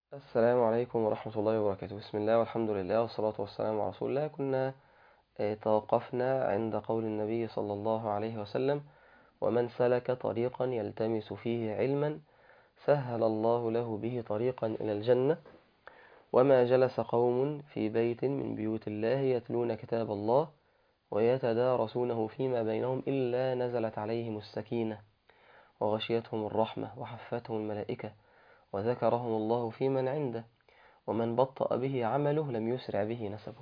السلام عليكم ورحمة الله وبركاته بسم الله والحمد لله والصلاة والسلام على رسول الله كنا آه، توقفنا عند قول النبي صلى الله عليه وسلم ومن سلك طريقا يلتمس فيه علما سهل الله له به طريقا إلى الجنة وما جلس قوم في بيت من بيوت الله يتلون كتاب الله ويتدارسونه فيما بينهم إلا نزلت عليهم السكينة وغشيتهم الرحمة وحفتهم الملائكة وذكرهم الله في من عنده ومن بطأ به عمله لم يسرع به نسبه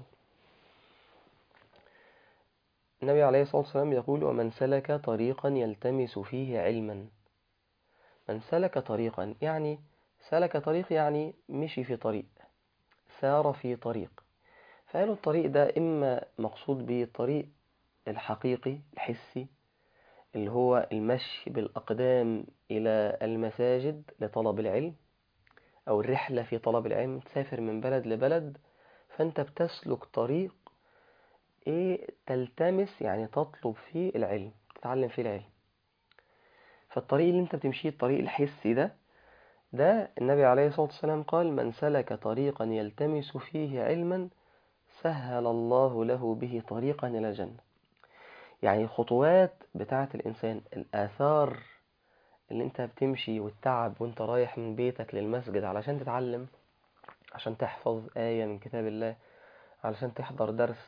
النبي عليه الصلاة والسلام يقول ومن سلك طريقا يلتمس فيه علما من سلك طريقا يعني سلك طريق يعني مشي في طريق سار في طريق فقالوا الطريق ده إما مقصود به الطريق الحقيقي الحسي اللي هو المشي بالأقدام إلى المساجد لطلب العلم أو الرحلة في طلب العلم تسافر من بلد لبلد فأنت بتسلك طريق إيه تلتمس يعني تطلب فيه العلم تتعلم فيه العلم فالطريق اللي أنت بتمشيه الطريق الحسي ده ده النبي عليه الصلاة والسلام قال من سلك طريقا يلتمس فيه علما سهل الله له به طريقا إلى الجنة يعني الخطوات بتاعة الإنسان الآثار اللي انت بتمشي والتعب وانت رايح من بيتك للمسجد علشان تتعلم عشان تحفظ آية من كتاب الله علشان تحضر درس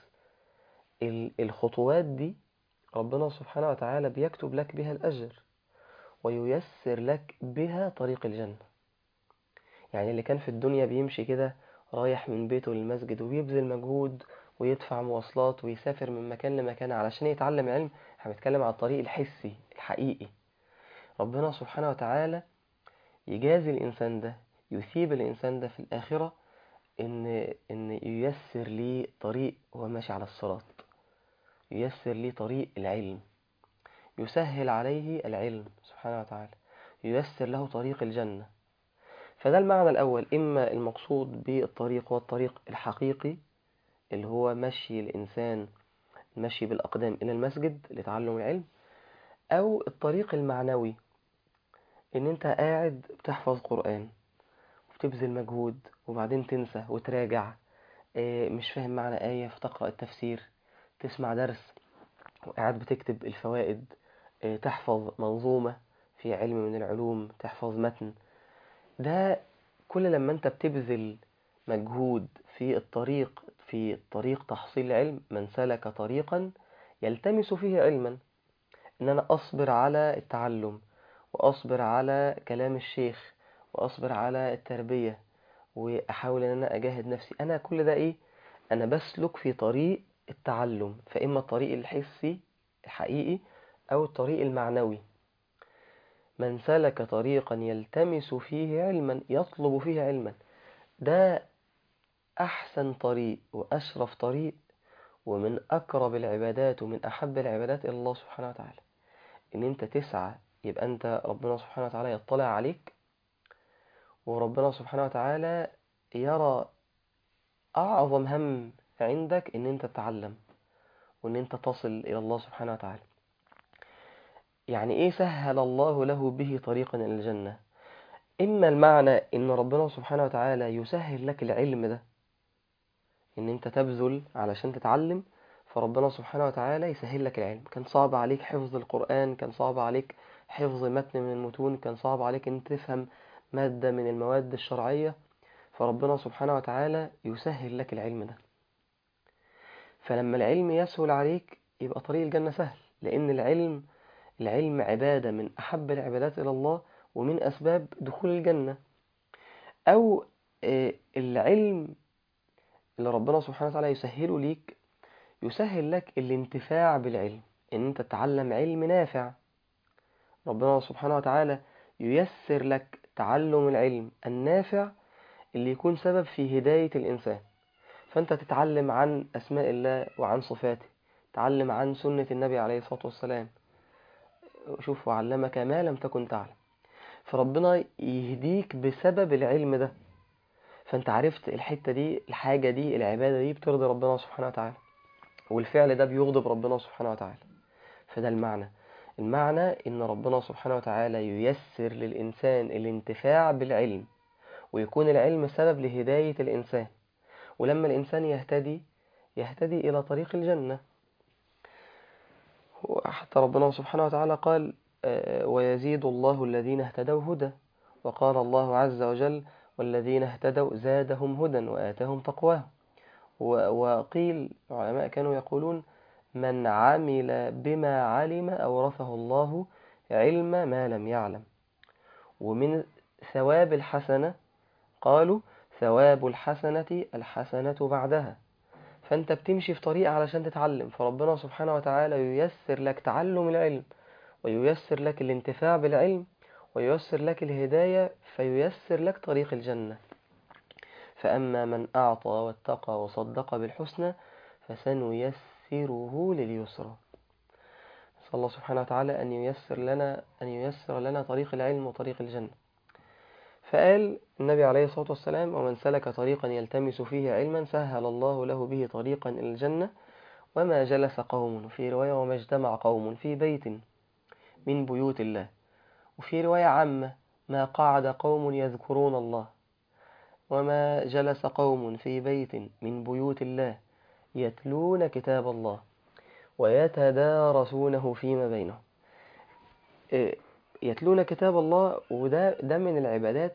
الخطوات دي ربنا سبحانه وتعالى بيكتب لك بها الأجر وييسر لك بها طريق الجنة يعني اللي كان في الدنيا بيمشي كده رايح من بيته للمسجد وبيبذل مجهود ويدفع مواصلات ويسافر من مكان لمكان علشان يتعلم علم احنا بنتكلم على الطريق الحسي الحقيقي ربنا سبحانه وتعالى يجازي الإنسان ده يثيب الإنسان ده في الآخرة إن إن ييسر لي طريق وهو ماشي على الصراط ييسر لي طريق العلم يسهل عليه العلم سبحانه وتعالى ييسر له طريق الجنة فده المعنى الأول إما المقصود بالطريق هو الطريق الحقيقي اللي هو مشي الإنسان مشي بالأقدام إلى المسجد لتعلم العلم أو الطريق المعنوي إن أنت قاعد بتحفظ قرآن وبتبذل مجهود وبعدين تنسى وتراجع مش فاهم معنى آية فتقرأ التفسير تسمع درس وقاعد بتكتب الفوائد تحفظ منظومة في علم من العلوم تحفظ متن ده كل لما أنت بتبذل مجهود في الطريق في طريق تحصيل العلم من سلك طريقا يلتمس فيه علما ان انا اصبر على التعلم واصبر على كلام الشيخ واصبر على التربية واحاول ان انا اجاهد نفسي انا كل ده ايه انا بسلك في طريق التعلم فاما الطريق الحسي الحقيقي او الطريق المعنوي من سلك طريقا يلتمس فيه علما يطلب فيه علما ده أحسن طريق وأشرف طريق ومن أقرب العبادات ومن أحب العبادات إلى الله سبحانه وتعالى إن أنت تسعى يبقى أنت ربنا سبحانه وتعالى يطلع عليك وربنا سبحانه وتعالى يرى أعظم هم عندك إن أنت تتعلم وإن أنت تصل إلى الله سبحانه وتعالى يعني إيه سهل الله له به طريقا إلى الجنة إما المعنى إن ربنا سبحانه وتعالى يسهل لك العلم ده إن أنت تبذل علشان تتعلم فربنا سبحانه وتعالى يسهل لك العلم كان صعب عليك حفظ القرآن كان صعب عليك حفظ متن من المتون كان صعب عليك أن تفهم مادة من المواد الشرعية فربنا سبحانه وتعالى يسهل لك العلم ده فلما العلم يسهل عليك يبقى طريق الجنة سهل لأن العلم العلم عبادة من أحب العبادات إلى الله ومن أسباب دخول الجنة أو العلم اللي ربنا سبحانه وتعالى يسهله ليك يسهل لك الانتفاع بالعلم ان انت تتعلم علم نافع ربنا سبحانه وتعالى ييسر لك تعلم العلم النافع اللي يكون سبب في هداية الإنسان فأنت تتعلم عن أسماء الله وعن صفاته تعلم عن سنة النبي عليه الصلاة والسلام شوف وعلمك ما لم تكن تعلم فربنا يهديك بسبب العلم ده فانت عرفت الحتة دي الحاجة دي العبادة دي بترضي ربنا سبحانه وتعالى والفعل ده بيغضب ربنا سبحانه وتعالى فده المعنى المعنى ان ربنا سبحانه وتعالى ييسر للإنسان الانتفاع بالعلم ويكون العلم سبب لهداية الإنسان ولما الإنسان يهتدي يهتدي إلى طريق الجنة حتى ربنا سبحانه وتعالى قال ويزيد الله الذين اهتدوا هدى وقال الله عز وجل والذين اهتدوا زادهم هدى وآتاهم تقواهم وقيل العلماء كانوا يقولون من عمل بما علم أورثه الله علم ما لم يعلم ومن ثواب الحسنة قالوا ثواب الحسنة الحسنة بعدها فأنت بتمشي في طريق علشان تتعلم فربنا سبحانه وتعالى ييسر لك تعلم العلم وييسر لك الانتفاع بالعلم وييسر لك الهداية فييسر لك طريق الجنة فأما من أعطى واتقى وصدق بالحسنى فسنيسره لليسرى نسأل الله سبحانه وتعالى أن ييسر لنا أن ييسر لنا طريق العلم وطريق الجنة فقال النبي عليه الصلاة والسلام ومن سلك طريقا يلتمس فيه علما سهل الله له به طريقا إلى الجنة وما جلس قوم في رواية وما اجتمع قوم في بيت من بيوت الله وفي رواية عامة ما قعد قوم يذكرون الله وما جلس قوم في بيت من بيوت الله يتلون كتاب الله ويتدارسونه فيما بينهم يتلون كتاب الله وده ده من العبادات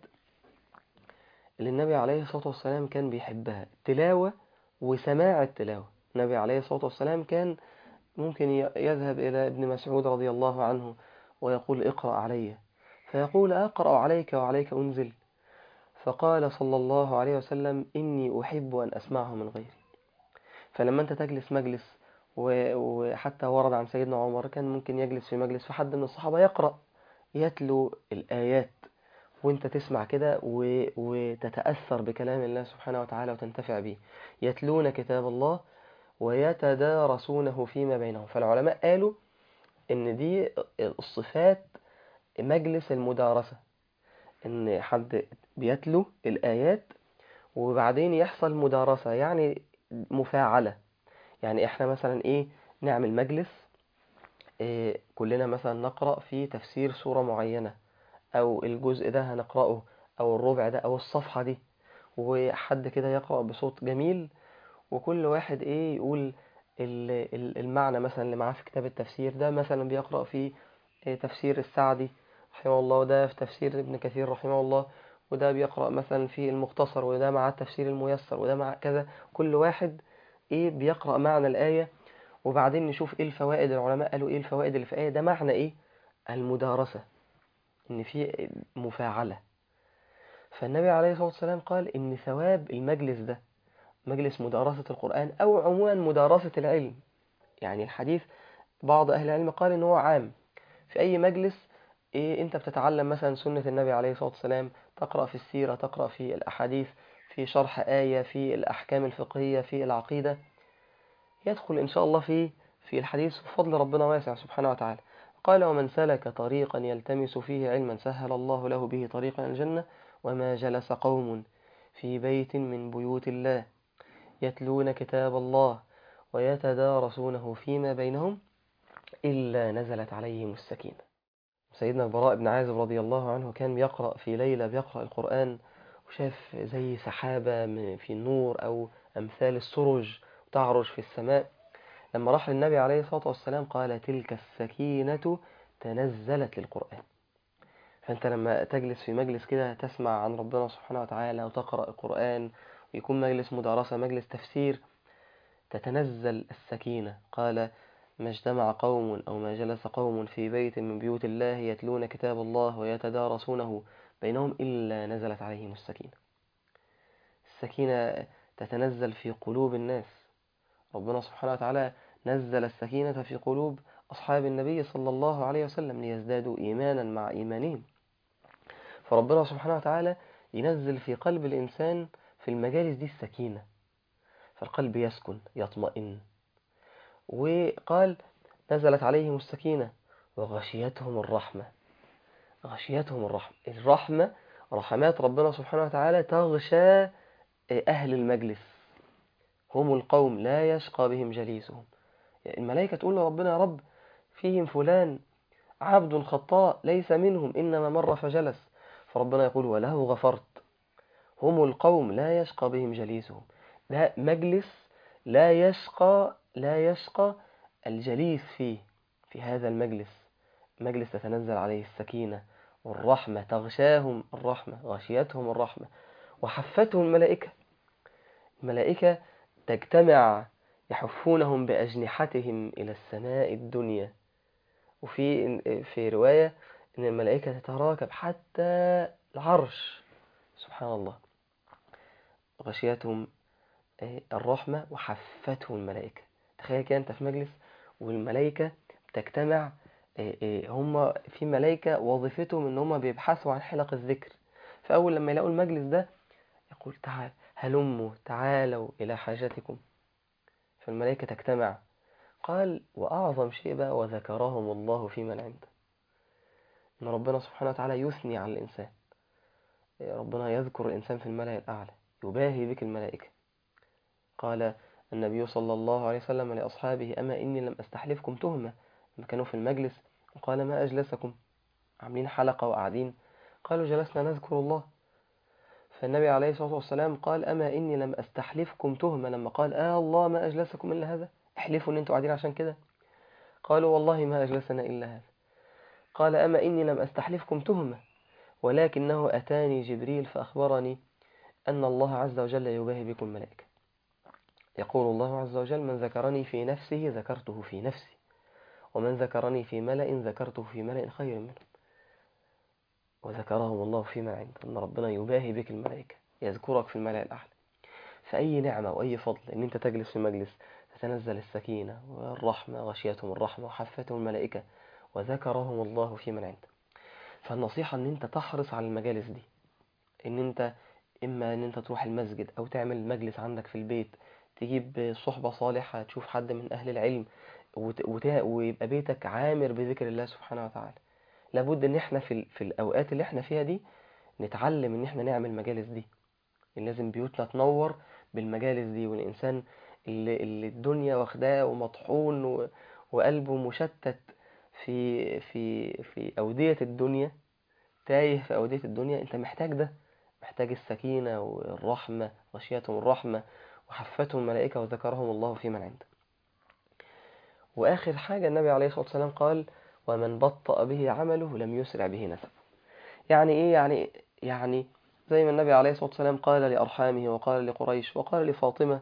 اللي النبي عليه الصلاة والسلام كان بيحبها تلاوة وسماع التلاوة النبي عليه الصلاة والسلام كان ممكن يذهب إلى ابن مسعود رضي الله عنه ويقول اقرأ علي فيقول أقرأ عليك وعليك أنزل فقال صلى الله عليه وسلم إني أحب أن أسمعه من غيري فلما أنت تجلس مجلس وحتى ورد عن سيدنا عمر كان ممكن يجلس في مجلس فحد من الصحابة يقرأ يتلو الآيات وانت تسمع كده وتتأثر بكلام الله سبحانه وتعالى وتنتفع به يتلون كتاب الله ويتدارسونه فيما بينهم فالعلماء قالوا ان دي الصفات مجلس المدارسة ان حد بيتلو الآيات وبعدين يحصل مدارسة يعني مفاعلة يعني احنا مثلا ايه نعمل مجلس إيه كلنا مثلا نقرأ في تفسير سورة معينة او الجزء ده هنقرأه او الربع ده او الصفحة دي وحد كده يقرأ بصوت جميل وكل واحد ايه يقول المعنى مثلا اللي معاه في كتاب التفسير ده مثلا بيقرأ في تفسير السعدي رحمه الله وده في تفسير ابن كثير رحمه الله وده بيقرأ مثلا في المختصر وده مع التفسير الميسر وده مع كذا كل واحد ايه بيقرأ معنى الآية وبعدين نشوف ايه الفوائد العلماء قالوا ايه الفوائد اللي في الآية ده معنى ايه المدارسة ان في مفاعلة فالنبي عليه الصلاة والسلام قال ان ثواب المجلس ده مجلس مدارسة القرآن أو عموما مدارسة العلم يعني الحديث بعض أهل العلم قال إن هو عام في أي مجلس إيه أنت بتتعلم مثلا سنة النبي عليه الصلاة والسلام تقرأ في السيرة تقرأ في الأحاديث في شرح آية في الأحكام الفقهية في العقيدة يدخل إن شاء الله في في الحديث بفضل ربنا واسع سبحانه وتعالى قال ومن سلك طريقا يلتمس فيه علما سهل الله له به طريقا الجنة وما جلس قوم في بيت من بيوت الله يتلون كتاب الله ويتدارسونه فيما بينهم إلا نزلت عليهم السكينة سيدنا البراء بن عازب رضي الله عنه كان بيقرأ في ليلة بيقرأ القرآن وشاف زي سحابة في النور أو أمثال السرج تعرج في السماء لما راح للنبي عليه الصلاة والسلام قال تلك السكينة تنزلت للقرآن فأنت لما تجلس في مجلس كده تسمع عن ربنا سبحانه وتعالى وتقرأ القرآن ويكون مجلس مدارسة مجلس تفسير تتنزل السكينة قال ما اجتمع قوم أو ما جلس قوم في بيت من بيوت الله يتلون كتاب الله ويتدارسونه بينهم إلا نزلت عليهم السكينة السكينة تتنزل في قلوب الناس ربنا سبحانه وتعالى نزل السكينة في قلوب أصحاب النبي صلى الله عليه وسلم ليزدادوا إيمانا مع إيمانهم فربنا سبحانه وتعالى ينزل في قلب الإنسان في المجالس دي السكينة فالقلب يسكن يطمئن وقال نزلت عليهم السكينة وغشيتهم الرحمة غشيتهم الرحمة الرحمة رحمات ربنا سبحانه وتعالى تغشى أهل المجلس هم القوم لا يشقى بهم جليسهم الملائكة تقول لربنا يا رب فيهم فلان عبد خطاء ليس منهم إنما مر فجلس فربنا يقول وله غفرت هم القوم لا يشقى بهم جليسهم ده مجلس لا يشقى لا يشقى الجليس فيه في هذا المجلس مجلس تتنزل عليه السكينة والرحمة تغشاهم الرحمة غشيتهم الرحمة وحفتهم الملائكة الملائكة تجتمع يحفونهم بأجنحتهم إلى السماء الدنيا وفي في رواية إن الملائكة تتراكب حتى العرش سبحان الله غشيتهم الرحمة وحفتهم الملائكة تخيل كده أنت في مجلس والملائكة تجتمع هم في ملائكة وظيفتهم إن هم بيبحثوا عن حلق الذكر فأول لما يلاقوا المجلس ده يقول تعال هلموا تعالوا إلى حاجتكم فالملائكة تجتمع قال وأعظم شيء بقى وذكرهم الله في من عنده إن ربنا سبحانه وتعالى يثني على الإنسان ربنا يذكر الإنسان في الملأ الأعلى يباهي بك الملائكة قال النبي صلى الله عليه وسلم لأصحابه أما إني لم أستحلفكم تهمة لما كانوا في المجلس وقال ما أجلسكم عاملين حلقة وقاعدين قالوا جلسنا نذكر الله فالنبي عليه الصلاة والسلام قال أما إني لم أستحلفكم تهمة لما قال آه الله ما أجلسكم إلا هذا احلفوا إن أنتوا قاعدين عشان كده قالوا والله ما أجلسنا إلا هذا قال أما إني لم أستحلفكم تهمة ولكنه أتاني جبريل فأخبرني أن الله عز وجل يباهي بكم الملائكة يقول الله عز وجل من ذكرني في نفسه ذكرته في نفسي ومن ذكرني في ملأ ذكرته في ملأ خير منه وذكرهم الله فيما عنده أن ربنا يباهي بك الملائكة يذكرك في الملأ الأعلى فأي نعمة وأي فضل أن أنت تجلس في مجلس تتنزل السكينة والرحمة غشيتهم الرحمة وحفتهم الملائكة وذكرهم الله في من عنده فالنصيحة أن أنت تحرص على المجالس دي أن أنت إما أن أنت تروح المسجد أو تعمل مجلس عندك في البيت تجيب صحبة صالحة تشوف حد من أهل العلم وت... وت... ويبقى بيتك عامر بذكر الله سبحانه وتعالى لابد ان احنا في, ال... في الاوقات اللي احنا فيها دي نتعلم ان احنا نعمل مجالس دي لازم بيوتنا تنور بالمجالس دي والانسان اللي, اللي الدنيا واخداه ومطحون و... وقلبه مشتت في في في اوديه الدنيا تايه في اوديه الدنيا انت محتاج ده محتاج السكينه والرحمه غشيتهم الرحمه وحفتهم الملائكه وذكرهم الله في من عنده وآخر حاجة النبي عليه الصلاة والسلام قال ومن بطأ به عمله لم يسرع به نسبه يعني إيه يعني يعني زي ما النبي عليه الصلاة والسلام قال لأرحامه وقال لقريش وقال لفاطمة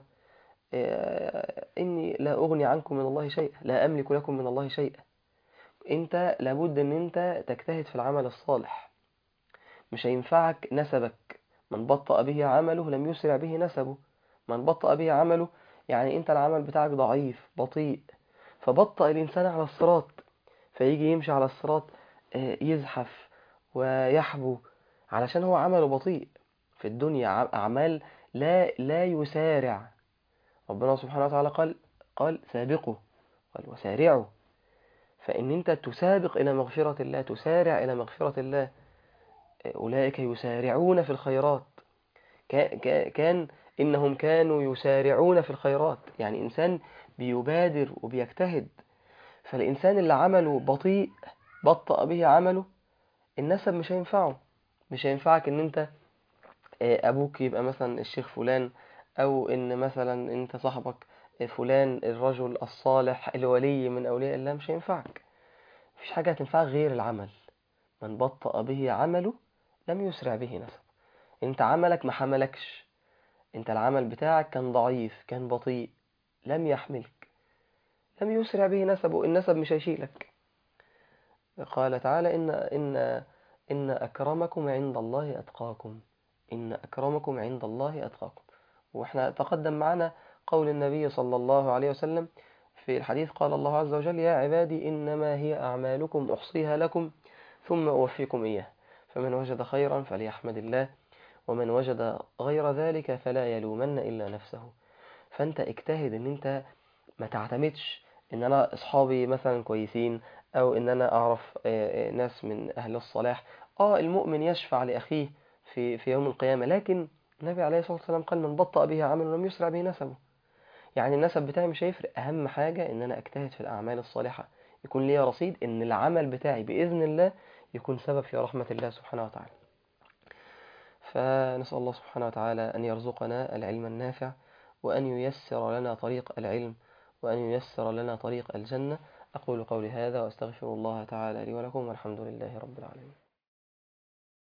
إني لا أغني عنكم من الله شيئا لا أملك لكم من الله شيئا أنت لابد أن أنت تجتهد في العمل الصالح مش هينفعك نسبك من بطأ به عمله لم يسرع به نسبه من بطأ به عمله يعني أنت العمل بتاعك ضعيف بطيء فبطأ الإنسان على الصراط فيجي يمشي على الصراط يزحف ويحبو علشان هو عمله بطيء في الدنيا أعمال لا لا يسارع ربنا سبحانه وتعالى قال قال سابقوا قال وسارعوا فإن أنت تسابق إلى مغفرة الله تسارع إلى مغفرة الله أولئك يسارعون في الخيرات كان إنهم كانوا يسارعون في الخيرات يعني إنسان بيبادر وبيجتهد فالإنسان اللي عمله بطيء بطأ به عمله النسب مش هينفعه مش هينفعك ان انت ابوك يبقى مثلا الشيخ فلان او ان مثلا انت صاحبك فلان الرجل الصالح الولي من اولياء الله مش هينفعك مفيش حاجة هتنفعك غير العمل من بطأ به عمله لم يسرع به نسب انت عملك ما حملكش انت العمل بتاعك كان ضعيف كان بطيء لم يحملك لم يسرع به نسبه النسب مش هيشيلك قال تعالى إن, إن, إن أكرمكم عند الله أتقاكم إن أكرمكم عند الله أتقاكم وإحنا تقدم معنا قول النبي صلى الله عليه وسلم في الحديث قال الله عز وجل يا عبادي إنما هي أعمالكم أحصيها لكم ثم أوفيكم إياه فمن وجد خيرا فليحمد الله ومن وجد غير ذلك فلا يلومن إلا نفسه فأنت اجتهد ان انت ما تعتمدش ان انا اصحابي مثلا كويسين او ان انا اعرف ناس من اهل الصلاح اه المؤمن يشفع لاخيه في في يوم القيامه لكن النبي عليه الصلاه والسلام قال من بطأ به عمله لم يسرع به نسبه يعني النسب بتاعي مش هيفرق اهم حاجه ان انا اجتهد في الاعمال الصالحه يكون لي رصيد ان العمل بتاعي باذن الله يكون سبب في رحمه الله سبحانه وتعالى فنسأل الله سبحانه وتعالى أن يرزقنا العلم النافع وأن ييسر لنا طريق العلم وأن ييسر لنا طريق الجنة أقول قولي هذا وأستغفر الله تعالى لي ولكم والحمد لله رب العالمين